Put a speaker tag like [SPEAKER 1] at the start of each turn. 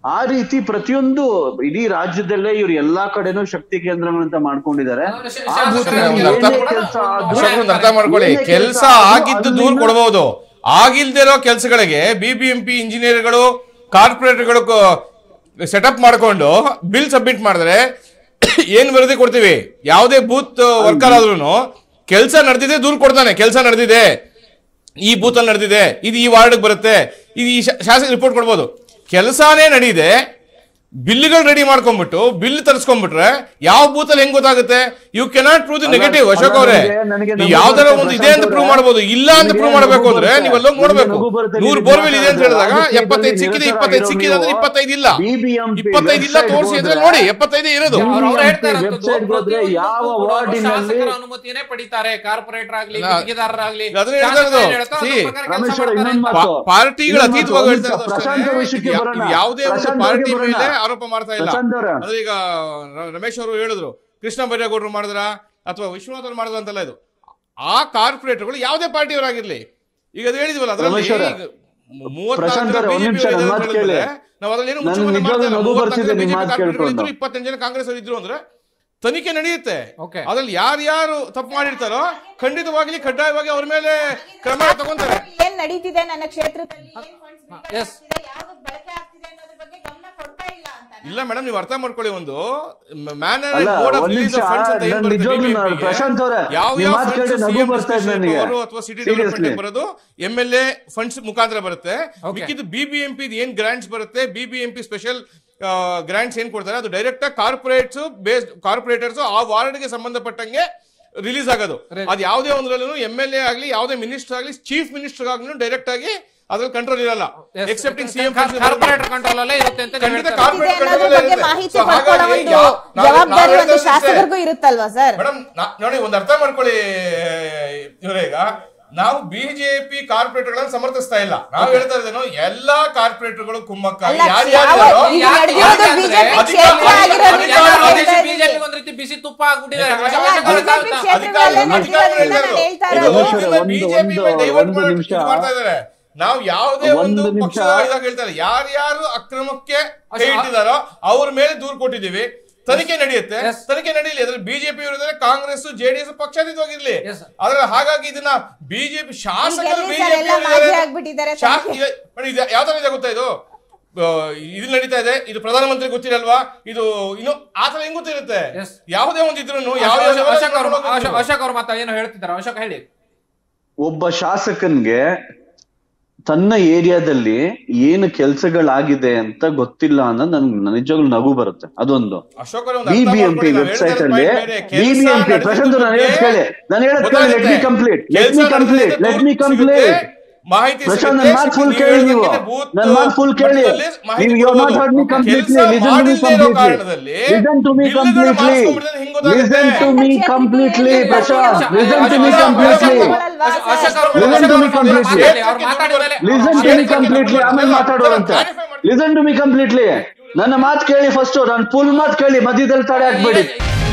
[SPEAKER 1] ಆ ರೀತಿ ಪ್ರತಿಯೊಂದು ಇಡೀ ರಾಜ್ಯದಲ್ಲೇ ಇವ್ರು ಎಲ್ಲಾ ಕಡೆನೂ ಶಕ್ತಿ ಕೇಂದ್ರಗಳಂತ ಮಾಡ್ಕೊಂಡಿದ್ದಾರೆ ಆ ಬೂತ್ನಲ್ಲಿ
[SPEAKER 2] ಒಂದು ಅರ್ಥ
[SPEAKER 1] ಏನೇ ಕೆಲ್ಸ ಆದ್ರೂ-
[SPEAKER 2] ಅಶೋಕ್ ಒಂದು ಅರ್ಥ ಮಾಡ್ಕೊಳ್ಳಿ
[SPEAKER 1] ಏನೇ
[SPEAKER 2] ಕೆಲಸ
[SPEAKER 1] ಕೆಲ್ಸ ಆದ್ರೂ
[SPEAKER 2] ಆಗಿದ್ದು ದೂರ
[SPEAKER 1] ಅದನ್ನ-
[SPEAKER 2] ಕೊಡಬಹುದು ಆಗಿಲ್ದಿರೋ ಕೆಲಸಗಳಿಗೆ ಬಿ ಬಿ ಎಂ ಪಿ ಇಂಜಿನಿಯರ್ಗಳು ಕಾರ್ಪೊರೇಟರ್ಗಳು ಸೆಟಪ್ ಮಾಡ್ಕೊಂಡು ಬಿಲ್ ಸಬ್ಮಿಟ್ ಮಾಡಿದ್ರೆ ಏನ್ ವರದಿ ಕೊಡ್ತೀವಿ ಯಾವುದೇ ಬೂತ್ ವರ್ಕರ್ ಆದ್ರೂ ಕೆಲಸ ನಡೆದಿದೆ ದೂರ ಕೊಡ್ತಾನೆ ಕೆಲಸ ನಡೆದಿದೆ ಈ ಬೂತ್ ಅಲ್ಲಿ ನಡೆದಿದೆ ಇದು ಈ ವಾರ್ಡ್ ಬರುತ್ತೆ ಇದು ಈ ಶಾ- ಶಾಸಕ ರಿಪೋರ್ಟ್ ಕೊಡ್ಬೋದು ಕೆಲಸನೇ ನಡೀದೆ ಬಿಲ್ಗಳು ರೆಡಿ ಮಾಡ್ಕೊಂಡ್ಬಿಟ್ಟು ಬಿಲ್ ತರಿಸ್ಕೊಂಡ್ಬಿಟ್ರೆ ಯಾವ ಬೂತ್ ಅಲ್ಲಿ ಹೆಂಗ್ ಗೊತ್ತಾಗುತ್ತೆ ಯು ಕೆನಾಟ್ ಪ್ರೂವ್ ದಿ
[SPEAKER 1] ಅಲ್ಲ,
[SPEAKER 2] ನೆಗೆಟಿವ್ ಅಶೋಕ್
[SPEAKER 1] ಅಲ್ಲ,
[SPEAKER 2] ಅವರೇ
[SPEAKER 1] ನನಗೆ- ನನಗೆ
[SPEAKER 2] ನೀವು
[SPEAKER 1] ನಗು
[SPEAKER 2] ಯಾವ್ದಾರ
[SPEAKER 1] ಬರುತ್ತೆ,
[SPEAKER 2] ಒಂದು ಇದೆ ಅಂತ
[SPEAKER 1] ಪ್ರಶಾಂತ್
[SPEAKER 2] ಪ್ರೂವ್
[SPEAKER 1] ಅವರೇ.
[SPEAKER 2] ಮಾಡಬಹುದು ಇಲ್ಲ ಅಂತ
[SPEAKER 1] ನನಗೆ
[SPEAKER 2] ಪ್ರೂವ್
[SPEAKER 1] ನಗು
[SPEAKER 2] ಮಾಡಬೇಕು ಅಂದ್ರೆ
[SPEAKER 1] ಬರುತ್ತೆ.
[SPEAKER 2] ನೀವು ಅಲ್ಲೋಗಿ ನೋಡ್ಬೇಕು
[SPEAKER 1] ನಗು ಬರುತ್ತೆ,
[SPEAKER 2] ನೂರು
[SPEAKER 1] ನೀವು
[SPEAKER 2] ಬೋರ್ವೆಲ್ ಇದೆ ಅಂತ ಹೇಳಿದಾಗ
[SPEAKER 1] ರಾಜಕೀಯದಲ್ಲಿ
[SPEAKER 2] ಎಪ್ಪತ್ತೈದು ಸಿಕ್ಕಿದೆ ಇಪ್ಪತ್ತೈದು ಸಿಕ್ಕಿದೆ ಅಂದ್ರೆ
[SPEAKER 1] ನೀವು
[SPEAKER 2] ಇಪ್ಪತ್ತೈದು ಇಲ್ಲ
[SPEAKER 1] BBMP
[SPEAKER 2] ಇಪ್ಪತ್ತೈದು ಇಲ್ಲ
[SPEAKER 1] website
[SPEAKER 2] ತೋರಿಸಿ ಅಂದ್ರೆ
[SPEAKER 1] ಹೋದ್ರೆ
[SPEAKER 2] ನೋಡಿ ಎಪ್ಪತ್ತೈದು ಇರೋದು
[SPEAKER 1] ಯಾವ-
[SPEAKER 3] ಅವ್ರು- ಅವ್ರು ಹೇಳ್ತಾ
[SPEAKER 1] BBMP
[SPEAKER 3] ಇರೋಂಥದ್ದು
[SPEAKER 1] website ಹೋದ್ರೆ
[SPEAKER 3] ಪ್ರತಿಯೊಂದಕ್ಕೂ
[SPEAKER 1] ಯಾವ
[SPEAKER 3] ಕೂಡ
[SPEAKER 1] ವಾರ್ಡಿನಲ್ಲಿ
[SPEAKER 3] ಶಾಸಕರ ಅನುಮತಿಯನ್ನೇ ಪಡಿತಾರೆ ಕಾರ್ಪೊರೇಟರ್ ಆಗ್ಲಿ
[SPEAKER 2] ನಾ-
[SPEAKER 3] ಗುತ್ತಿಗೆದಾರರಾಗ್ಲಿ
[SPEAKER 2] ಅದನ್ನ ಹೇಳ್ತಾ
[SPEAKER 3] ಶಾಸಕರು
[SPEAKER 2] ಇರೋದು.
[SPEAKER 3] ಏನ್ ಹೇಳ್ತಾರೋ ಅದ್ರ
[SPEAKER 2] See,
[SPEAKER 3] ಪ್ರಕಾರ ಕೆಲ್ಸ
[SPEAKER 1] ರಮೇಶ್ ಅವರೇ,
[SPEAKER 3] ಮಾಡ್ತಾರೆ
[SPEAKER 1] ಇನ್ನೊಂದು
[SPEAKER 3] ಅಂತ.
[SPEAKER 1] ಮಾತು.
[SPEAKER 2] ಪಾ- ಪಾರ್ಟಿಗಳ
[SPEAKER 1] ಇನ್ನೊಂದು
[SPEAKER 2] ಅತೀತವಾಗಿ
[SPEAKER 1] ಮಾತು,
[SPEAKER 2] ಹೇಳ್ತಾ ಇರೋದು ಅಷ್ಟೇ.
[SPEAKER 1] ಪ್ರಶಾಂತ್ ಅವ್ರ ವಿಷಯಕ್ಕೆ
[SPEAKER 2] ಇದು ಯಾ-
[SPEAKER 1] ಬರೋಣ.
[SPEAKER 2] ಇದು ಯಾವುದೇ ಒಂದು
[SPEAKER 1] ಪ್ರಶಾಂತ್
[SPEAKER 2] ಪಾರ್ಟಿ
[SPEAKER 1] ಅವ್ರಿಗೆ
[SPEAKER 2] ಮೇಲೆ
[SPEAKER 1] ಬರೋಣ.
[SPEAKER 2] ಆರೋಪ ಮಾಡ್ತಾ ಇಲ್ಲ
[SPEAKER 1] ಪ್ರಶಾಂತ್ ಅವ್ರೆ.
[SPEAKER 2] ಅಂದ್ರೆ ಈಗ ರ- ರಮೇಶ್ ಅವರು ಹೇಳಿದ್ರು ಕೃಷ್ಣ ಬೈರೇಗೌಡರು ಮಾಡಿದ್ರ ಅಥವಾ ವಿಶ್ವನಾಥ್ ಅವರು ಮಾಡಿದ್ರ ಅಂತಲ್ಲ ಇದು ಆ ಕಾರ್ಪೊರೇಟರ್ಗಳು ಯಾವುದೇ ಪಾರ್ಟಿಯವರಾಗಿರ್ಲಿ ಈಗ ಅದು ಹೇಳಿದ್ವಲ್ಲ ಅದರಲ್ಲಿ
[SPEAKER 1] ರಮೇಶ್ ಅವರೇ.
[SPEAKER 2] ಈಗ ಮೂವತ್ನಾಲ್ಕು
[SPEAKER 1] ಪ್ರಶಾಂತ್
[SPEAKER 2] ಜನ
[SPEAKER 1] ಅವರೇ, ಒಂದ್ ನಿಮಿಷ
[SPEAKER 2] BJP
[SPEAKER 1] ನನ್ನ ಮಾತು
[SPEAKER 2] ಹೇಳಿದ್ರೆ
[SPEAKER 1] ಕೇಳಿ.
[SPEAKER 2] ನಾವು ಅದ್ರಲ್ಲಿ ಏನು
[SPEAKER 1] ನನಗೆ
[SPEAKER 2] ಮುಚ್ಚುಮರೆ
[SPEAKER 1] ನಿಜವಾಗ್ಲೂ
[SPEAKER 2] ಮಾಡ್ತಾ ಇಲ್ಲ.
[SPEAKER 1] ನಗು
[SPEAKER 2] ಮೂವತ್ನಾಲ್ಕು
[SPEAKER 1] ಬರ್ತಿದೆ
[SPEAKER 2] ಜನ
[SPEAKER 1] ನಿಮ್ಮ
[SPEAKER 2] BJP
[SPEAKER 1] ಮಾತು
[SPEAKER 2] ಕಾರ್ಪೊರೇಟರ್ಗಳು
[SPEAKER 1] ಕೇಳ್ಕೊಂಡು.
[SPEAKER 2] ಇದ್ರು, ಇಪ್ಪತ್ತೆಂಟು ಜನ ಕಾಂಗ್ರೆಸ್ ಅವರು ಇದ್ರು ಅಂದ್ರೆ ತನಿಖೆ ನಡೆಯುತ್ತೆ
[SPEAKER 3] Okay.
[SPEAKER 2] ಅದ್ರಲ್ಲಿ ಯಾರ್ಯಾರು ತಪ್ಪು ಮಾಡಿರ್ತಾರೋ ಖಂಡಿತವಾಗ್ಲಿ ಕಡ್ಡಾಯವಾಗಿ ಅವ್ರ ಮೇಲೆ ಕ್ರಮ ತಗೊಂತಾರೆ
[SPEAKER 4] ಏನ್ ನಡೀತಿದೆ ನನ್ನ ಕ್ಷೇತ್ರದಲ್ಲಿ ಏನ್ funds
[SPEAKER 3] Yes.
[SPEAKER 4] ಆಗ್ತಿದೆ, ಯಾವ್ದಕ್ ಬಳಕೆ ಆಗ್ತಿದೆ ಅನ್ನೋದ್ರ ಬಗ್ಗೆ ಗಮನ ಕೊಡ್ತಾ ಇಲ್ಲ ಅಂತ
[SPEAKER 2] ಇಲ್ಲ ಮೇಡಮ್ ನೀವು ಅರ್ಥ ಮಾಡ್ಕೊಳ್ಳಿ ಒಂದು ಮ್ಯಾನರ್
[SPEAKER 1] ಅಲ್ಲ,
[SPEAKER 2] ಬೋರ್ಡ್ ಆಫ್
[SPEAKER 1] ಒಂದ್
[SPEAKER 2] ರಿಲೀಸ್
[SPEAKER 1] ನಿಮಿಷ,
[SPEAKER 2] ಫಂಡ್ಸ್ ಅಂತ ಏನ್
[SPEAKER 1] ನಾನ್
[SPEAKER 2] ಬರುತ್ತೆ
[SPEAKER 1] ನಿಜವಾಗ್ಲೂ
[SPEAKER 2] BBMP
[SPEAKER 1] ನಾನು
[SPEAKER 2] ಗೆ,
[SPEAKER 1] ಪ್ರಶಾಂತ್ ಅವ್ರೆ,
[SPEAKER 2] ಯಾವ
[SPEAKER 1] ನಿಮ್
[SPEAKER 2] ಯಾವ
[SPEAKER 1] ಮಾತು
[SPEAKER 2] ಫಂಡ್ಸ್
[SPEAKER 1] ಕೇಳಿ ನಗು ಬರ್ತಾ ಇದೆ ನನಗೆ.
[SPEAKER 2] ಅಥವಾ ಸಿಟಿ
[SPEAKER 1] Seriously.
[SPEAKER 2] ಡೆವಲಪ್ಮೆಂಟ್ ಬರೋದು ಎಂ ಎಲ್ ಎ ಫಂಡ್ಸ್ ಮುಖಾಂತರ ಬರುತ್ತೆ
[SPEAKER 3] Okay.
[SPEAKER 2] ಮಿಕ್ಕಿದ್ದು ಬಿಬಿಎಂಪಿ ಏನ್ ಗ್ರಾಂಟ್ಸ್ ಬರುತ್ತೆ ಬಿಬಿಎಂಪಿ ಸ್ಪೆಷಲ್ ಗ್ರಾಂಟ್ಸ್ ಏನ್ ಕೊಡ್ತಾರೆ ಅದು ಡೈರೆಕ್ಟ್ ಆಗಿ ಕಾರ್ಪೊರೇಟ್ಸ್ ಬೇಸ್ಡ್ ಕಾರ್ಪೊರೇಟರ್ಸ್ ಆ ವಾರ್ಡ್ ಗೆ ಸಂಬಂಧಪಟ್ಟಂಗೆ ರಿಲೀಸ್ ಆಗೋದು
[SPEAKER 3] Right.
[SPEAKER 2] ಅದು ಯಾವುದೇ ಒಂದ್ರಲ್ಲೂ ಎಂ ಎಲ್ ಎ ಆಗ್ಲಿ ಯಾವುದೇ ಮಿನಿಸ್ಟರ್ ಆಗ್ಲಿ ಚೀಫ್ ಮಿನಿಸ್ಟರ್ ಆಗ್ಲಿ ಡೈರೆಕ್ಟ್ ಆಗಿ ಅದ್ರಲ್ಲಿ ಕಂಟ್ರೋಲ್ ಇರಲ್ಲ
[SPEAKER 3] Yes.
[SPEAKER 2] Excepting CM
[SPEAKER 3] corporator control ಅಲ್ಲೇ ಇರುತ್ತೆ ಅಂತ ನೀವು
[SPEAKER 2] ಖಂಡಿತ
[SPEAKER 3] ಹೇಳ್ತಾ
[SPEAKER 2] ಕಾರ್ಪೊರೇಟ್
[SPEAKER 4] ಇದೆ ಅನ್ನೋದ್ರ
[SPEAKER 2] ಕಂಟ್ರೋಲ್
[SPEAKER 4] ಬಗ್ಗೆ
[SPEAKER 2] ಇರುತ್ತೆ.
[SPEAKER 4] ಮಾಹಿತಿ
[SPEAKER 2] So
[SPEAKER 4] ಪಡ್ಕೊಳ್ಳೋ
[SPEAKER 2] ಹಾಗಾಗಿ
[SPEAKER 4] ಒಂದು
[SPEAKER 2] ಯಾ- ನಾವ್- ನಾವ್
[SPEAKER 4] ಜವಾಬ್ದಾರಿ
[SPEAKER 2] ಹೇಳ್ತಾ
[SPEAKER 4] ಒಂದು
[SPEAKER 2] ಇರೋದು ಇಷ್ಟೇ.
[SPEAKER 4] ಶಾಸಕರಿಗೂ ಇರುತ್ತಲ್ವಾ ಸರ್
[SPEAKER 2] ಮೇಡಮ್ ನಾ- ನೋಡಿ ಒಂದು ಅರ್ಥ ಮಾಡ್ಕೊಳ್ಳಿ ಇವರೇ ಈಗ ನಾವು ಬಿಜೆಪಿ ಕಾರ್ಪೊರೇಟರ್ಗಳನ್ನ ಸಮರ್ಥಿಸ್ತಾ ಇಲ್ಲ ನಾವು ಹೇಳ್ತಾ ಇದ್ದೇನು ಎಲ್ಲಾ ಕಾರ್ಪೊರೇಟರ್ಗಳು ಕುಮ್ಮಕ್ಕಾಗಿ
[SPEAKER 4] ಅಲ್ಲ,
[SPEAKER 2] ಯಾರು
[SPEAKER 4] ಯಾವ-
[SPEAKER 2] ಯಾರು
[SPEAKER 4] ಈಗ
[SPEAKER 3] ಯಾಕೆ-
[SPEAKER 4] ನಡೆದಿರೋದು
[SPEAKER 3] ಯಾಕೆ ಅಂದ್ರೆ
[SPEAKER 4] ಬಿಜೆಪಿ
[SPEAKER 2] ಅಧಿಕಾರ-
[SPEAKER 4] ಕ್ಷೇತ್ರ ಆಗಿರೋದ್ರಿಂದ
[SPEAKER 2] ಅಧಿಕಾರ-
[SPEAKER 4] ನಾವು ಹೇಳ್ತಾ ಇದ್ದೀವಿ.
[SPEAKER 3] ಬಿಜೆಪಿ ಒಂದ್ ರೀತಿ ಬಿಸಿ ತುಪ್ಪ ಆಗ್ಬಿಟ್ಟಿದ್ದಾರೆ
[SPEAKER 2] ಯಾಕಂದ್ರೆ
[SPEAKER 3] ಅಶೋಕ್
[SPEAKER 2] ಅಲ್ಲ,
[SPEAKER 3] ಅವ್ರೆ
[SPEAKER 4] ಬಿಜೆಪಿ
[SPEAKER 3] ತಾವು-
[SPEAKER 4] ಕ್ಷೇತ್ರಗಳಲ್ಲೇ
[SPEAKER 2] ಅಧಿಕಾರ-
[SPEAKER 4] ನಡೆದಿರೋದ್ರಿಂದ ನಾನು ಹೇಳ್ತಾ
[SPEAKER 2] ಇದು
[SPEAKER 4] ಇರೋದು.
[SPEAKER 1] ರಮೇಶ್ ಅವರೇ, ಒಂದು-
[SPEAKER 2] ಬಿಜೆಪಿ
[SPEAKER 1] ಒಂದು-
[SPEAKER 2] ಡೈವರ್ಟ್
[SPEAKER 1] ಒಂದು ನಿಮಿಷ.
[SPEAKER 2] ಮಾಡ್ತಾ ಇದ್ದಾರೆ ನಾವು ಯಾವುದೇ
[SPEAKER 1] ಒಂದು
[SPEAKER 2] ಒಂದು
[SPEAKER 1] ನಿಮಿಷ.
[SPEAKER 2] ಪಕ್ಷ ಇದಾಗ ಹೇಳ್ತಾರೆ ಯಾರ್ಯಾರು ಅಕ್ರಮಕ್ಕೆ ಕೈ
[SPEAKER 3] ಅಶೋಕ್-
[SPEAKER 2] ಇಟ್ಟಿದಾರೋ ಅವ್ರ ಮೇಲೆ ದೂರು ಕೊಟ್ಟಿದ್ದೀವಿ ತನಿಖೆ ನಡೆಯುತ್ತೆ
[SPEAKER 3] Yes.
[SPEAKER 2] ತನಿಖೆ ನಡೀಲಿ ಅದ್ರಲ್ಲಿ ಬಿಜೆಪಿ ಇರೋದ್ರೆ ಕಾಂಗ್ರೆಸ್ ಜೆಡಿಎಸ್ ಪಕ್ಷಾತೀತವಾಗಿರ್ಲಿ
[SPEAKER 3] Yes.
[SPEAKER 2] ಆದ್ರೆ ಹಾಗಾಗಿ ಇದನ್ನ ಬಿಜೆಪಿ ಶಾಸಕರು
[SPEAKER 4] ಈಗ ಎಲ್ಲಿ ಸರ್ ಎಲ್ಲ ಮಾಜಿ ಆಗ್ಬಿಟ್ಟಿದ್ದಾರೆ ತನಿಖೆ?
[SPEAKER 2] ಯಾವ ತರ ಇದೆ ಗೊತ್ತಾ ಇದು ಆ, ಇದು ನಡೀತಾ ಇದೆ ಇದು ಪ್ರಧಾನಮಂತ್ರಿ ಗೊತ್ತಿರಲ್ವಾ ಇದು ಇನ್ನು ಆ ತರ ಹೆಂಗ್ ಗೊತ್ತಿರುತ್ತೆ
[SPEAKER 3] Yes.
[SPEAKER 2] ಯಾವುದೇ ಒಂದು ಇದ್ರು ಯಾವ
[SPEAKER 3] ಅಶೋಕ್- ಅಶೋಕ್ ಅವರು ಅಶೋಕ್- ಅಶೋಕ್ ಅವ್ರು ಮಾತಾ ಏನೋ ಹೇಳ್ತಿದ್ದಾರೆ ಅಶೋಕ್ ಹೇಳಿ
[SPEAKER 1] ಒಬ್ಬ ಶಾಸಕನ್ಗೆ ತನ್ನ ಏರಿಯಾದಲ್ಲಿ ಏನು ಕೆಲ್ಸಗಳಾಗಿದೆ ಅಂತ ಗೊತ್ತಿಲ್ಲ ಅನ್ನೋದು ನನ್ಗೆ ನಿಜವಾಗ್ಲೂ ನಗು ಬರುತ್ತೆ ಅದೊಂದು
[SPEAKER 2] ಅಶೋಕ್ ಅವರೇ ಒಂದು ಅರ್ಥ
[SPEAKER 1] ಬಿಬಿಎಂಪಿ
[SPEAKER 2] ಮಾಡ್ಕೊಳ್ಳಿ, ನಾವು
[SPEAKER 1] ವೆಬ್ಸೈಟ್
[SPEAKER 2] ಹೇಳ್ತಾ
[SPEAKER 1] ಅಲ್ಲಿ
[SPEAKER 2] ಇರೋದು point ಬೇರೆ. ಕೆಲ್ಸ
[SPEAKER 1] ಬಿಬಿಎಂಪಿ
[SPEAKER 2] ನಡೆದಿದ್ದು
[SPEAKER 1] ಪ್ರಶಾಂತ್ ನಾನು ಹೇಳೋದ್ ಕೇಳಿ ನಾನು ಹೇಳೋದ್ ಕೇಳಿ ಲೆಟ್ ಮಿ ಕಂಪ್ಲೀಟ್ ಲೆಟ್
[SPEAKER 2] ಕೆಲ್ಸ
[SPEAKER 1] ಮಿ ಕಂಪ್ಲೀಟ್
[SPEAKER 2] ನಡೆದಿದ್ದು
[SPEAKER 1] ಲೆಟ್ ಮಿ
[SPEAKER 2] ಸಿಗುತ್ತೆ,
[SPEAKER 1] ಕಂಪ್ಲೀಟ್
[SPEAKER 2] ಮಾಹಿತಿ
[SPEAKER 1] ಪ್ರಶಾಂತ್
[SPEAKER 2] ಸಿಗುತ್ತೆ,
[SPEAKER 1] ನನ್ನ ಮಾತು ಫುಲ್
[SPEAKER 2] ನೀವು
[SPEAKER 1] ಕೇಳಿ ನೀವು
[SPEAKER 2] ಹೇಳಿದ್ದಕ್ಕೆ ಬೂತ್
[SPEAKER 1] ನನ್ನ ಮಾತು ಫುಲ್ ಕೇಳಿ
[SPEAKER 2] ಮಟ್ಟದಲ್ಲಿ ಮಾಹಿತಿ
[SPEAKER 1] ನೀವು ಯು ನಾಟ್
[SPEAKER 2] ಕೊಡ್ಬೋದು.
[SPEAKER 1] ಹರ್ಡ್ ಮಿ ಕಂಪ್ಲೀಟ್ಲಿ
[SPEAKER 2] ಕೆಲ್ಸ
[SPEAKER 1] ಲಿಸನ್ ಟು ಮಿ
[SPEAKER 2] ಮಾಡಿಲ್ದೇ ಇರೋ
[SPEAKER 1] ಕಂಪ್ಲೀಟ್ಲಿ
[SPEAKER 2] ಕಾರಣದಲ್ಲಿ
[SPEAKER 1] ಲಿಸನ್ ಟು ಮಿ
[SPEAKER 2] ಬಿಲ್ಗಳು
[SPEAKER 1] ಕಂಪ್ಲೀಟ್ಲಿ
[SPEAKER 2] ಮಾಡಿಸ್ಕೊಂಡ್ಬಿಟ್ಟಿದ್ರೆ ಹೆಂಗ್ ಗೊತ್ತಾಗುತ್ತೆ?
[SPEAKER 1] Listen to me completely Prashant listen to me
[SPEAKER 3] Ashok-
[SPEAKER 1] completely
[SPEAKER 3] Ashok- Ashok ಅವ್ರು-
[SPEAKER 1] Listen
[SPEAKER 3] ಅಶೋಕ್
[SPEAKER 1] to me
[SPEAKER 3] ಅವ್ರು
[SPEAKER 1] completely.
[SPEAKER 3] ಮಾತಾಡಿ, ಅವ್ರು ಮಾತಾಡಿದ ಮೇಲೆ-
[SPEAKER 1] ಲಿಸನ್ ಟು ಮಿ ಕಂಪ್ಲೀಟ್ಲಿ ಆಮೇಲೆ ಮಾತಾಡೋರಂತೆ ಲಿಸನ್ ಟು ಮಿ ಕಂಪ್ಲೀಟ್ಲಿ ನನ್ನ ಮಾತು ಕೇಳಿ ಫಸ್ಟ್ ನನ್ನ ಫುಲ್ ಮಾತು ಕೇಳಿ ಮಧ್ಯದಲ್ಲಿ ತಡೆ ಹಾಕ್ಬೇಡಿ